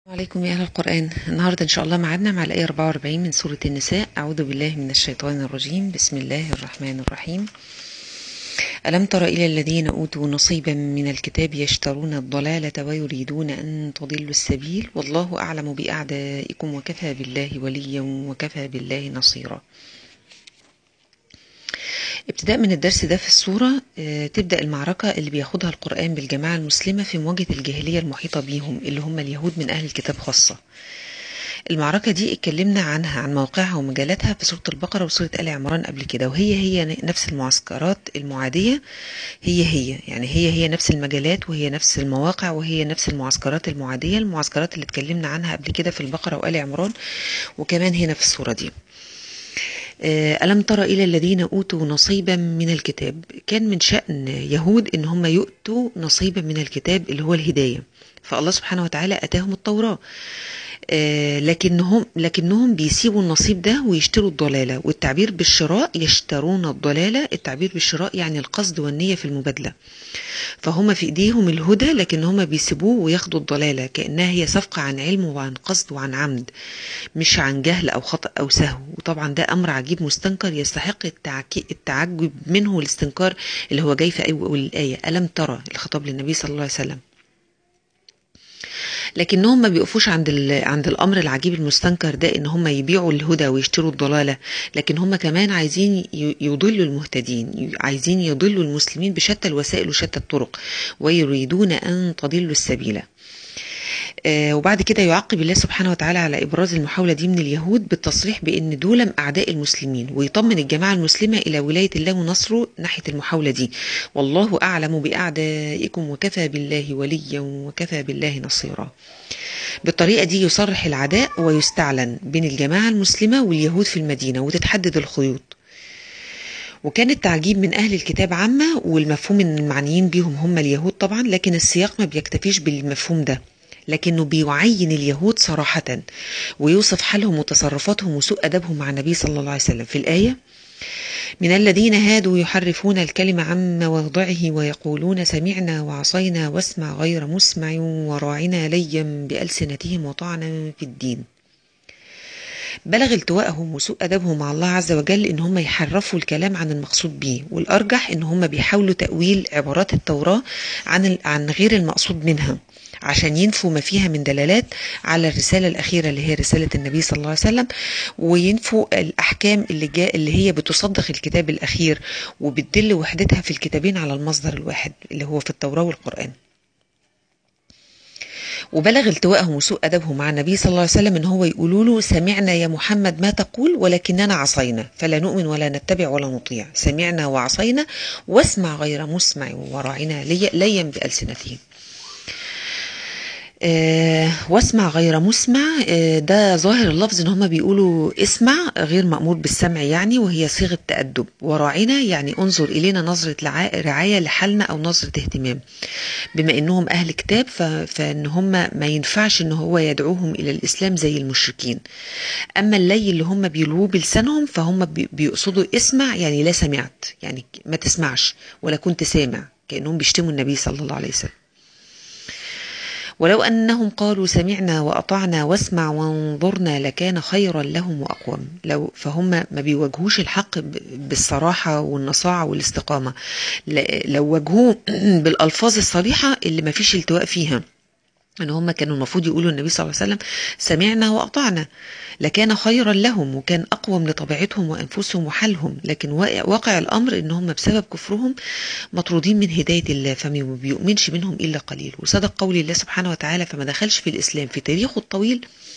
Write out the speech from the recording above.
عليكم يا أهل القرآن النهاردة إن شاء الله معادنا مع الآية 44 من سورة النساء أعوذ بالله من الشيطان الرجيم بسم الله الرحمن الرحيم ألم تر إلى الذين أوتوا نصيبا من الكتاب يشترون الضلالة ويريدون أن تضلوا السبيل والله أعلم بأعدائكم وكفى بالله وليا وكفى بالله نصيرا ابتداء من الدرس ده في السورة آه، تبدأ المعركة اللي بياخدها القرآن بالجماعة المسلمة في مواجهة الجاهلية المحيطة بيهم اللي هم اليهود من أهل الكتاب خاصة المعركة دي اتكلمنا عنها عن موقعها ومجالاتها في سورة البقرة وسورة آل عمران قبل كده وهي هي نفس المعسكرات المعادية هي هي يعني هي هي نفس المجالات وهي نفس المواقع وهي نفس المعسكرات المعادية المعسكرات اللي اتكلمنا عنها قبل كده في البقرة وآل عمران وكمان هنا في السورة دي آه، ألم تر إلى الذين أوتوا نصيبا من الكتاب كان من شأن يهود إن هم يؤتوا نصيبا من الكتاب اللي هو الهداية فالله سبحانه وتعالى أتاهم التوراة آه، لكنهم لكنهم بيسيبوا النصيب ده ويشتروا الضلالة والتعبير بالشراء يشترون الضلالة التعبير بالشراء يعني القصد والنية في المبادلة فهم في ايديهم الهدى لكن هم بيسيبوه وياخدوا الضلالة كأنها هي صفقة عن علم وعن قصد وعن عمد مش عن جهل أو خطأ أو سهو وطبعا ده أمر عجيب مستنكر يستحق التعكي التعجب منه الاستنكار اللي هو جاي في أول الآية ألم ترى الخطاب للنبي صلى الله عليه وسلم لكنهم ما بيقفوش عند ال- عند الامر العجيب المستنكر ده ان هم يبيعوا الهدى ويشتروا الضلاله لكن هم كمان عايزين ي- يضلوا المهتدين ي- عايزين يضلوا المسلمين بشتى الوسائل وشتى الطرق ويريدون ان تضلوا السبيل آه، وبعد كده يعقب الله سبحانه وتعالى على ابراز المحاوله دي من اليهود بالتصريح بان دول اعداء المسلمين ويطمن الجماعه المسلمه الى ولايه الله ونصره ناحيه المحاوله دي والله اعلم باعدائكم وكفى بالله وليا وكفى بالله نصيرا بالطريقه دي يصرح العداء ويستعلن بين الجماعه المسلمه واليهود في المدينه وتتحدد الخيوط وكان التعجيب من أهل الكتاب عامة والمفهوم إن المعنيين بيهم هم اليهود طبعا لكن السياق ما بيكتفيش بالمفهوم ده لكنه بيعين اليهود صراحة ويوصف حالهم وتصرفاتهم وسوء أدبهم مع النبي صلى الله عليه وسلم في الآية من الذين هادوا يحرفون الكلم عن مواضعه ويقولون سمعنا وعصينا واسمع غير مسمع وراعنا ليا بألسنتهم وطعنا في الدين بلغ التوائهم وسوء أدبهم مع الله عز وجل إن هم يحرفوا الكلام عن المقصود به والأرجح إن هم بيحاولوا تأويل عبارات التوراة عن ال- عن غير المقصود منها عشان ينفوا ما فيها من دلالات على الرسالة الأخيرة اللي هي رسالة النبي صلى الله عليه وسلم وينفوا الأحكام اللي جاء اللي هي بتصدق الكتاب الأخير وبتدل وحدتها في الكتابين على المصدر الواحد اللي هو في التوراة والقرآن وبلغ التوائهم وسوء أدبهم مع النبي صلى الله عليه وسلم إن هو يقولوا له سمعنا يا محمد ما تقول ولكننا عصينا فلا نؤمن ولا نتبع ولا نطيع سمعنا وعصينا واسمع غير مسمع وراعنا لي- ليا بألسنتهم آه واسمع غير مسمع آه ده ظاهر اللفظ ان هم بيقولوا اسمع غير مأمور بالسمع يعني وهي صيغة تأدب وراعنا يعني انظر الينا نظرة لع- رعاية لحالنا او نظرة اهتمام بما انهم اهل كتاب ف- فان هم ما ينفعش ان هو يدعوهم الى الاسلام زي المشركين اما اللي اللي هم بيلوه بلسانهم فهم بي- بيقصدوا اسمع يعني لا سمعت يعني ما تسمعش ولا كنت سامع كانهم بيشتموا النبي صلى الله عليه وسلم ولو أنهم قالوا سمعنا وأطعنا واسمع وانظرنا لكان خيرا لهم وأقوم لو فهم ما بيواجهوش الحق ب- بالصراحة والنصاعة والاستقامة ل- لو واجهوه بالألفاظ الصريحة اللي ما فيش التواء فيها ان هم كانوا المفروض يقولوا النبي صلى الله عليه وسلم سمعنا واطعنا لكان خيرا لهم وكان اقوم لطبيعتهم وانفسهم وحالهم لكن واقع واقع الامر ان هم بسبب كفرهم مطرودين من هدايه الله فما بيؤمنش منهم الا قليل وصدق قول الله سبحانه وتعالى فما دخلش في الاسلام في تاريخه الطويل